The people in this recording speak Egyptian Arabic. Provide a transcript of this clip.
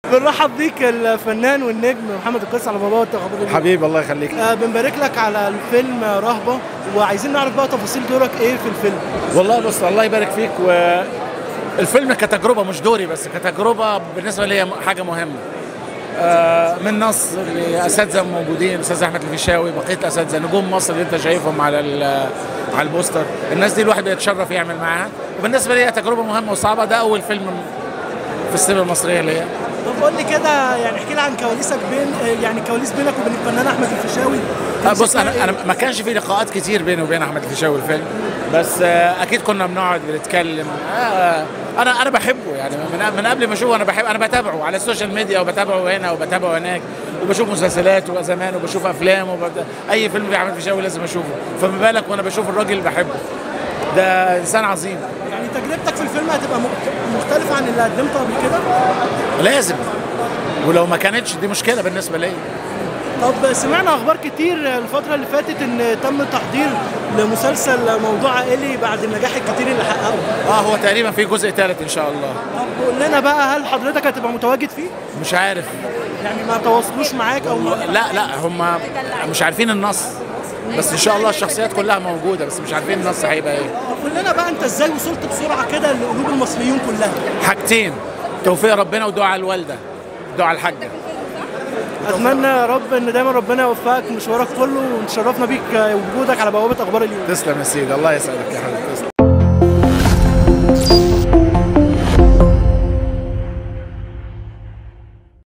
بنرحب بيك الفنان والنجم محمد القيس على بابا التخبط حبيبي الله يخليك آه بنبارك لك على الفيلم رهبه وعايزين نعرف بقى تفاصيل دورك ايه في الفيلم والله بص الله يبارك فيك والفيلم كتجربه مش دوري بس كتجربه بالنسبه لي حاجه مهمه آه، من نص لاساتذه موجودين استاذ احمد الفيشاوي بقيه الاساتذه نجوم مصر اللي انت شايفهم على ال- على البوستر الناس دي الواحد بيتشرف يعمل معاها وبالنسبه لي هي تجربه مهمه وصعبه ده اول فيلم في السينما المصريه ليا طب قول لي كده يعني احكي لي عن كواليسك بين آه، يعني كواليس بينك وبين الفنان احمد الفيشاوي آه، بص انا انا ما كانش في لقاءات كتير بيني وبين احمد الفيشاوي الفيلم بس آه، اكيد كنا بنقعد بنتكلم آه، انا انا بحبه يعني من من قبل ما اشوفه انا بحب انا بتابعه على السوشيال ميديا وبتابعه هنا وبتابعه هناك وبشوف مسلسلاته زمان وبشوف افلام وبت... اي فيلم في احمد الفيشاوي لازم اشوفه فما بالك وانا بشوف الراجل بحبه ده انسان عظيم يعني تجربتك في الفيلم هتبقى مخ- مختلفه عن اللي قدمته قبل كده لازم ولو ما كانتش دي مشكله بالنسبه لي طب سمعنا اخبار كتير الفتره اللي فاتت ان تم تحضير لمسلسل موضوع عائلي بعد النجاح الكتير اللي حققه اه هو تقريبا في جزء ثالث ان شاء الله طب قول لنا بقى هل حضرتك هتبقى متواجد فيه مش عارف يعني ما تواصلوش معاك او ما لا لا هم مش عارفين النص بس ان شاء الله الشخصيات كلها موجوده بس مش عارفين النص هيبقى ايه طب قول لنا بقى انت ازاي وصلت بسرعه كده لقلوب المصريين كلها حاجتين توفيق ربنا ودعاء الوالده دعاء الحاجه اتمنى يا رب ان دايما ربنا يوفقك مشوارك كله ونتشرفنا بيك وجودك على بوابه اخبار اليوم تسلم يا سيدي الله يسعدك يا حبيبي تسلم